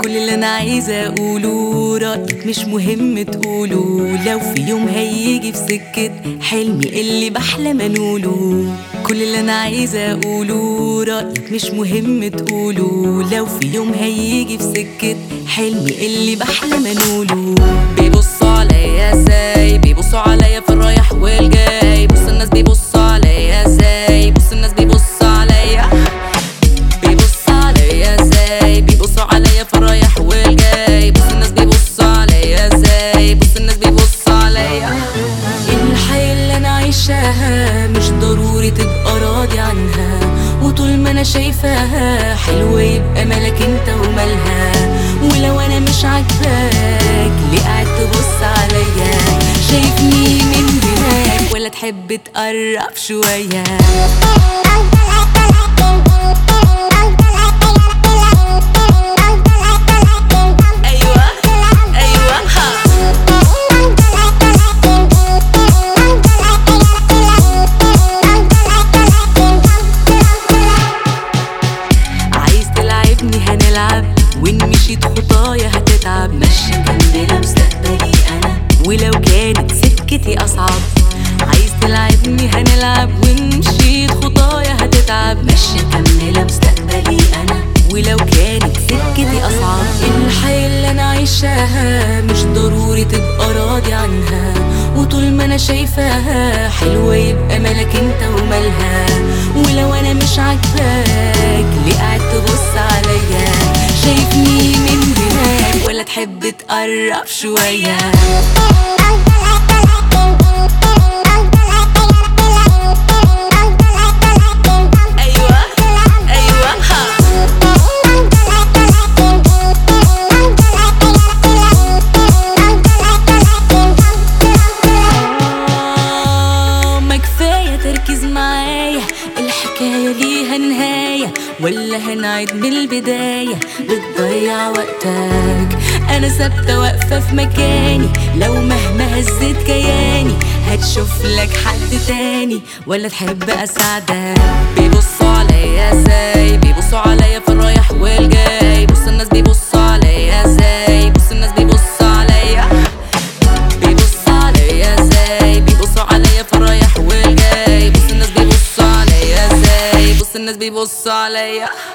كل اللي انا عايزه اقوله رايك مش مهم تقوله لو في يوم هيجي في سكه حلمي اللي بحلم انوله كل اللي انا عايزه اقوله رايك مش مهم تقوله لو في يوم هيجي في سكه حلمي اللي بحلم انوله بيبصوا عليا ازاي بيبصوا عليا في الرايح والجاي بص الناس بيبصوا عليا ازاي بص الناس بيبصوا عليا بيبصوا عليا ازاي بيبصوا عليا في الرايح والجاي بص الناس بيبصوا عليا ازاي بص الناس بيبصوا عليا الحياة اللي انا عايشاها مش ضروري تبقى راضي عنها وطول ما انا شايفاها حلوة يبقى مالك انت ومالها ولو انا مش عاجباك ليه قاعد تبص عليا شايفني من هناك ولا تحب تقرب شوية ايوه ايوه ها عايز تلعبني هنلعب وان مشيت خطايا هتتعب ماشي كملة مستقبلي انا ولو كانت سكتي اصعب عايز تلعبني هنلعب وان مشيت خطايا هتتعب ماشي كملة مستقبلي انا ولو كانت سكتي اصعب الحياة اللي انا عايشاها مش ضروري تبقى راضي عنها وطول ما انا شايفاها حلوة يبقى مالك انت ومالها ولو انا مش عاجباك ليه قاعد تبص عليا شايفني من هناك ولا تحب تقرب شوية ايوه ايوه ها آه، ما كفاية تركيز معايا الحكاية ليها نهاية ولا هنعيد من البداية بتضيع وقتك أنا ثابتة واقفة في مكاني لو مهما هزيت كياني هتشوف لك حد تاني ولا تحب أساعدك بيبصوا عليا ازاي بيبصوا عليا في الرايح والجاي بص الناس بيبصوا عليا ازاي بص الناس بيبصوا عليا بيبصوا عليا ازاي بيبصوا عليا في الرايح والجاي بص الناس بيبصوا عليا ازاي بص الناس بيبصوا عليا